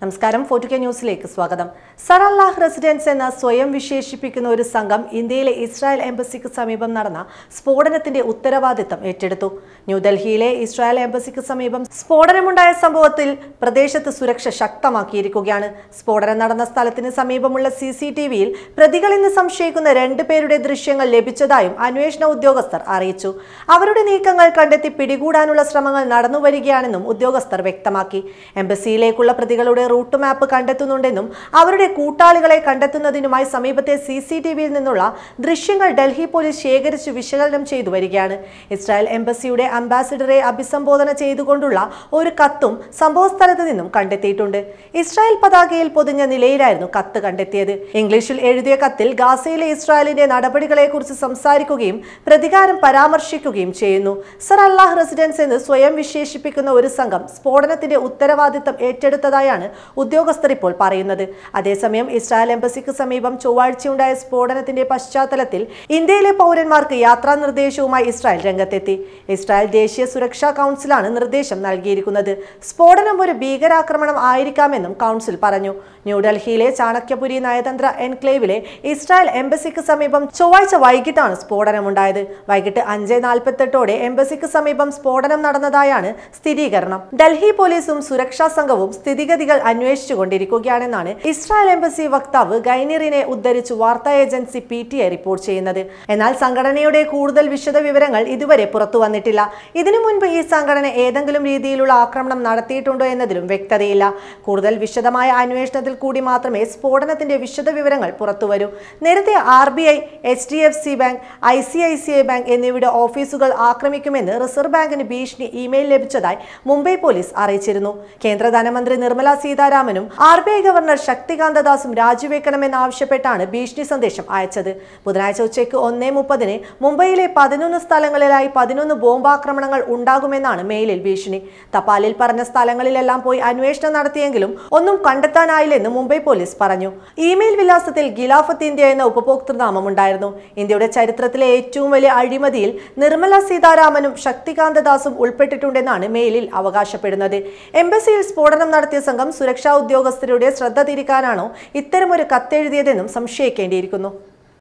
നമസ്കാരം ഫോർട്ടു കെ ന്യൂസിലേക്ക് സ്വാഗതം സറല്ലാഹ് റെസിഡൻസ് എന്ന സ്വയം വിശേഷിപ്പിക്കുന്ന ഒരു സംഘം ഇന്ത്യയിലെ ഇസ്രായേൽ എംബസിക്ക് സമീപം നടന്ന സ്ഫോടനത്തിന്റെ ഉത്തരവാദിത്തം ഏറ്റെടുത്തു ന്യൂഡൽഹിയിലെ ഇസ്രായേൽ എംബസിക്ക് സമീപം സ്ഫോടനമുണ്ടായ സംഭവത്തിൽ പ്രദേശത്ത് സുരക്ഷ ശക്തമാക്കിയിരിക്കുകയാണ് സ്ഫോടനം നടന്ന സ്ഥലത്തിന് സമീപമുള്ള സി സി ടി വിയിൽ പ്രതികളെന്ന് സംശയിക്കുന്ന രണ്ടുപേരുടെ ദൃശ്യങ്ങൾ ലഭിച്ചതായും അന്വേഷണ ഉദ്യോഗസ്ഥർ അറിയിച്ചു അവരുടെ നീക്കങ്ങൾ കണ്ടെത്തി പിടികൂടാനുള്ള ശ്രമങ്ങൾ നടന്നുവരികയാണെന്നും ഉദ്യോഗസ്ഥർ വ്യക്തമാക്കി എംബസിയിലേക്കുള്ള പ്രതികളുടെ റൂട്ട് മാപ്പ് കണ്ടെത്തുന്നുണ്ടെന്നും അവരുടെ കൂട്ടാളികളെ കണ്ടെത്തുന്നതിനുമായി സമീപത്തെ സി സി ടി വിയിൽ നിന്നുള്ള ദൃശ്യങ്ങൾ ഡൽഹി പോലീസ് ശേഖരിച്ചു വിശകലനം ചെയ്തു വരികയാണ് ഇസ്രായേൽ എംബസിയുടെ അംബാസിഡറെ അഭിസംബോധന ചെയ്തുകൊണ്ടുള്ള ഒരു കത്തും സംഭവസ്ഥലത്ത് നിന്നും കണ്ടെത്തിയിട്ടുണ്ട് ഇസ്രായേൽ പതാകയിൽ പൊതിഞ്ഞ നിലയിലായിരുന്നു കത്ത് കണ്ടെത്തിയത് ഇംഗ്ലീഷിൽ എഴുതിയ കത്തിൽ ഗാസയിലെ ഇസ്രായേലിന്റെ നടപടികളെക്കുറിച്ച് സംസാരിക്കുകയും പ്രതികാരം പരാമർശിക്കുകയും ചെയ്യുന്നു സർ അല്ലാഹ് റെസിഡൻസ് എന്ന് സ്വയം വിശേഷിപ്പിക്കുന്ന ഒരു സംഘം സ്ഫോടനത്തിന്റെ ഉത്തരവാദിത്തം ഏറ്റെടുത്തതായാണ് ഉദ്യോഗസ്ഥർ ഇപ്പോൾ പറയുന്നത് അതേസമയം ഇസ്രായേൽ എംബസിക്ക് സമീപം ചൊവ്വാഴ്ചയുണ്ടായ സ്ഫോടനത്തിന്റെ പശ്ചാത്തലത്തിൽ ഇന്ത്യയിലെ പൗരന്മാർക്ക് യാത്രാ നിർദ്ദേശവുമായി ഇസ്രായേൽ രംഗത്തെത്തി ഇസ്രായേൽ ദേശീയ സുരക്ഷാ കൗൺസിലാണ് നിർദ്ദേശം നൽകിയിരിക്കുന്നത് സ്ഫോടനം ഒരു ഭീകരാക്രമണം ആയിരിക്കാമെന്നും കൗൺസിൽ പറഞ്ഞു ന്യൂഡൽഹിയിലെ ചാണക്യപുരി നയതന്ത്ര എൻക്ലേവിലെ ഇസ്രായേൽ എംബസിക്ക് സമീപം ചൊവ്വാഴ്ച വൈകിട്ടാണ് സ്ഫോടനമുണ്ടായത് വൈകിട്ട് അഞ്ച് നാൽപ്പത്തെട്ടോടെ എംബസിക്ക് സമീപം സ്ഫോടനം നടന്നതായാണ് സ്ഥിരീകരണം ഡൽഹി പോലീസും സുരക്ഷാ സംഘവും സ്ഥിതിഗതികൾ അന്വേഷിച്ചുകൊണ്ടിരിക്കുകയാണെന്നാണ് ഇസ്രായേൽ എംബസി വക്താവ് ഗൈനിറിനെ ഉദ്ധരിച്ച് വാർത്താ agency P T I report ചെയ്യുന്നത് എന്നാൽ സംഘടനയുടെ കൂടുതൽ വിശദ വിവരങ്ങൾ ഇതുവരെ പുറത്തു വന്നിട്ടില്ല ഇതിനു മുൻപ് ഈ സംഘടന ഏതെങ്കിലും രീതിയിലുള്ള ആക്രമണം നടത്തിയിട്ടുണ്ടോ എന്നതിലും വ്യക്തതയില്ല കൂടുതൽ വിശദമായ അന്വേഷണത്തിൽ കൂടി മാത്രമേ സ്ഫോടനത്തിന്റെ വിശദ വിവരങ്ങൾ പുറത്തുവരൂ നേരത്തെ R B I H D F C bank I C I C I bank എന്നിവയുടെ ഓഫീസുകൾ ആക്രമിക്കുമെന്ന് റിസർവ് ബാങ്കിന് ഭീഷണി ഇമെയിൽ ലഭിച്ചതായി മുംബൈ പോലീസ് അറിയിച്ചിരുന്നു കേന്ദ്ര ധനമന്ത്രി നിർമ്മല സീതാരാമനും R B I governor Shaktikanta ദാസും രാജിവെക്കണമെന്നാവശ്യപ്പെട്ടാണ് ഭീഷണി സന്ദേശം അയച്ചത് ബുധനാഴ്ച ഉച്ചയ്ക്ക് ഒന്നേ മുപ്പതിന് മുംബൈയിലെ പതിനൊന്ന് സ്ഥലങ്ങളിലായി പതിനൊന്ന് ബോംബാക്രമണങ്ങൾ ഉണ്ടാകുമെന്നാണ് മെയിലിൽ ഭീഷണി തപാലിൽ പറഞ്ഞ സ്ഥലങ്ങളിലെല്ലാം പോയി അന്വേഷണം നടത്തിയെങ്കിലും ഒന്നും കണ്ടെത്താനായില്ലെന്ന് മുംബൈ പോലീസ് പറഞ്ഞു ഇമെയിൽ വിലാസത്തിൽ ഗിലാഫത്ത് ഇന്ത്യ എന്ന ഉപഭോക്തൃനാമം ഉണ്ടായിരുന്നു ഇന്ത്യയുടെ ചരിത്രത്തിലെ ഏറ്റവും വലിയ അഴിമതിയിൽ നിർമ്മല സീതാരാമനും ശക്തികാന്ത ദാസും ഉൾപ്പെട്ടിട്ടുണ്ടെന്നാണ് മെയിലിൽ അവകാശപ്പെടുന്നത് എംബസിയിൽ സ്ഫോടനം നടത്തിയ സംഘം സുരക്ഷാ ഉദ്യോഗസ്ഥരുടെ ശ്രദ്ധ തിരിക്കാനാണോ ഇത്തരമൊരു കത്തെഴുതിയതെന്നും സംശയിക്കേണ്ടിയിരിക്കുന്നു